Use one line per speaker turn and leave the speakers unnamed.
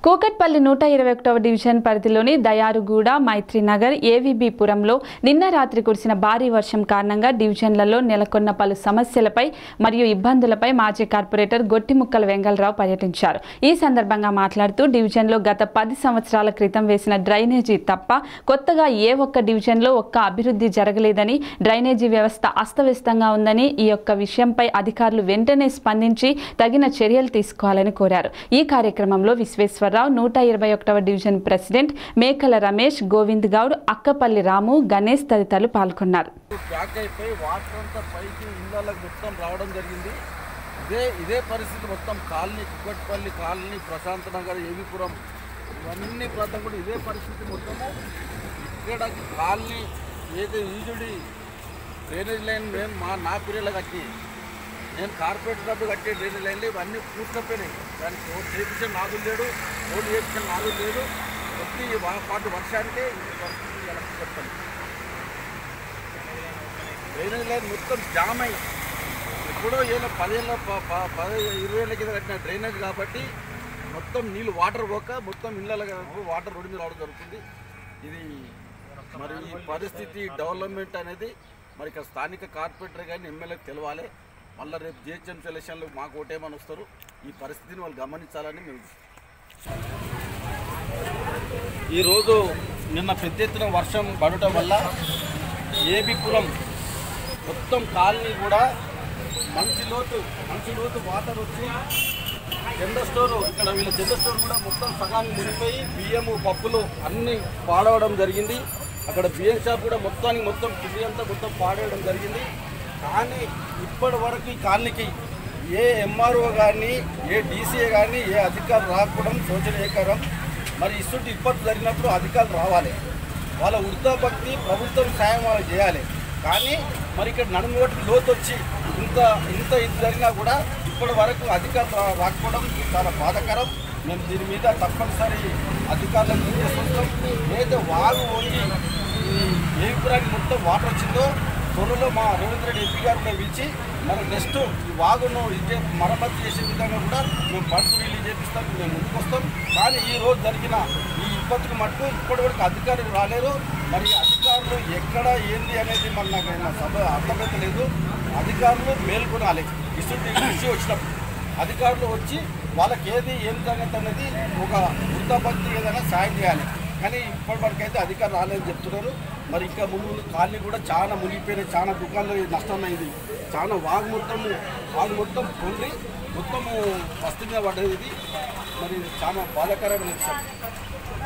కూకట్పల్లి నూట ఇరవై ఒకటవ డివిజన్ పరిధిలోని దయారుగూడ మైత్రినగర్ ఏవీబీపురంలో నిన్న రాత్రి కురిసిన భారీ వర్షం కారణంగా డివిజన్లలో నెలకొన్న పలు సమస్యలపై మరియు ఇబ్బందులపై మాజీ కార్పొరేటర్ గొట్టిముక్కల వెంగళరావు పర్యటించారు ఈ సందర్భంగా మాట్లాడుతూ డివిజన్లో గత పది సంవత్సరాల క్రితం వేసిన డ్రైనేజీ తప్ప కొత్తగా ఏ ఒక్క డివిజన్లో ఒక్క అభివృద్ధి జరగలేదని డ్రైనేజీ వ్యవస్థ అస్తవ్యస్తంగా ఉందని ఈ యొక్క విషయంపై అధికారులు వెంటనే స్పందించి తగిన చర్యలు తీసుకోవాలని కోరారు ఈ కార్యక్రమంలో విశ్వేశ్వరరావు నూట ఇరవై ఒకటవ డివిజన్ ప్రెసిడెంట్ మేకల రమేష్ గోవింద్ గౌడ్ అక్కపల్లి రాము గణేష్ తదితరులు పాల్గొన్నారు
బ్యాక్ అయిపోయి వాటర్ అంతా పైకి ఇళ్ళకి మొత్తం రావడం జరిగింది ఇదే ఇదే పరిస్థితి మొత్తం కాలనీ కుక్కట్పల్లి కాలనీ ప్రశాంత్ నగర్ ఏవిపురం ఇవన్నీ ప్రాంతం కూడా ఇదే పరిస్థితి మొత్తము ఇక్కడ కాలనీ ఏదో ఈజుడి డ్రైనేజ్ లైన్ మేము మా నా పీరియడ్లో కట్టి నేను కార్పొరేట్ డబ్బు కట్టే డ్రైనేజ్ లైన్లు ఇవన్నీ పూర్తయిపోయినాయి దానికి రోడ్ చేయించిన నాదులు లేడు రోడ్డు చేయించిన నాదులు లేదు ప్రతి వా- పాటు వర్షానికే ఈ పరిస్థితి ఇలా చెప్పండి డ్రైనేజ్ లైన్ మొత్తం జామ్ అయ్యి ఎప్పుడో ఏదో పదేళ్ళ ప- ప- పది ఇరవై ఏళ్ళ కింద కట్టిన డ్రైనేజ్ కాబట్టి మొత్తం నీళ్ళు వాటర్ పోక మొత్తం ఇళ్ళగా వాటర్ రోడ్డు మీద రావడం జరుగుతుంది ఇది మరి ఈ పరిస్థితి డెవలప్మెంట్ అనేది మరి ఇక్కడ స్థానిక కార్పొరేటర్ కానీ ఎమ్మెల్యేకి తెలవాలి మళ్ళీ రేపు జిహెచ్ఎం సెలక్షన్లు మాకు ఓటేమని వస్తారు ఈ పరిస్థితిని వాళ్ళు గమనించాలని మేము ఈరోజు నిన్న పెద్ద ఎత్తున వర్షం పడటం వల్ల ఏబిపురం మొత్తం కాలనీ కూడా మంచి లోతు మంచి లోతు వాటర్ వచ్చి జనరల్ స్టోర్ ఇక్కడ వీళ్ళ జనరల్ స్టోర్ కూడా మొత్తం సగానికి మునిగిపోయి బియ్యము పప్పులు అన్నీ పాడవడం జరిగింది అక్కడ బియ్యం షాప్ కూడా మొత్తానికి మొత్తం కింది అంతా మొత్తం పాడేయడం జరిగింది కానీ ఇప్పటి వరకు ఈ కాలనీకి ఏ ఎంఆర్ఓ కానీ ఏ డీసీఏ కానీ ఏ అధికారులు రాకపోవడం శోచనీయకరం మరి ఇసుంటి ఇబ్బంది జరిగినప్పుడు అధికారులు రావాలి వాళ్ళ వృద్ధా భక్తి ప్రభుత్వం సాయం వాళ్ళకి చేయాలి కానీ మరి ఇక్కడ నడుము ఒకటి లోతు వచ్చి ఇంత ఇంత ఇది జరిగినా కూడా ఇప్పటి వరకు అధికారులు రా- రాకపోవడం చాలా బాధాకరం మేము దీని మీద తప్పనిసరి అధికారులకు తెలియజేస్తున్నాం ఏదైతే వాగు వంగి ఈ ఏపురానికి మొత్తం వాటర్ వచ్చిందో త్వరలో మా రేవంత్ రెడ్డి ఎంపీ గారు కూడా పిలిచి మరి నెక్స్ట్ ఈ వాగును ఇదే మరమ్మతు చేసే విధంగా కూడా మేము ఫండ్స్ రిలీజ్ చేపిస్తాం మేము ముందుకు వస్తాం కానీ ఈ రోజు జరిగిన ఈ ఇబ్బందులు మటుకు ఇప్పటి వరకు అధికారులు రాలేరు మరి అధికారులు ఎక్కడ ఏంది అనేది మన నాకు నా సభ అర్థమైతలేదు అధికారులు మేల్కొనాలి ఇటువంటి ఇష్యూ వచ్చినప్పుడు అధికారులు వచ్చి వాళ్ళకి ఏది ఏం సంగతి అనేది ఒక వృత్తాపత్తి ఏదైనా సాయం చేయాలి కానీ ఇప్పటి వరకు అయితే అధికారులు రాలేదని చెప్తున్నారు మరి ఇంకా ముందు ముందు కాలనీ కూడా చాలా మునిగిపోయినాయి చాలా దుకాణాలు నష్టమైంది చాలా వాగు మొత్తము వాగు మొత్తం పొంది మొత్తము వస్తు మీద పడ్డది ఇది మరి చాలా బాధాకరమైన విషయం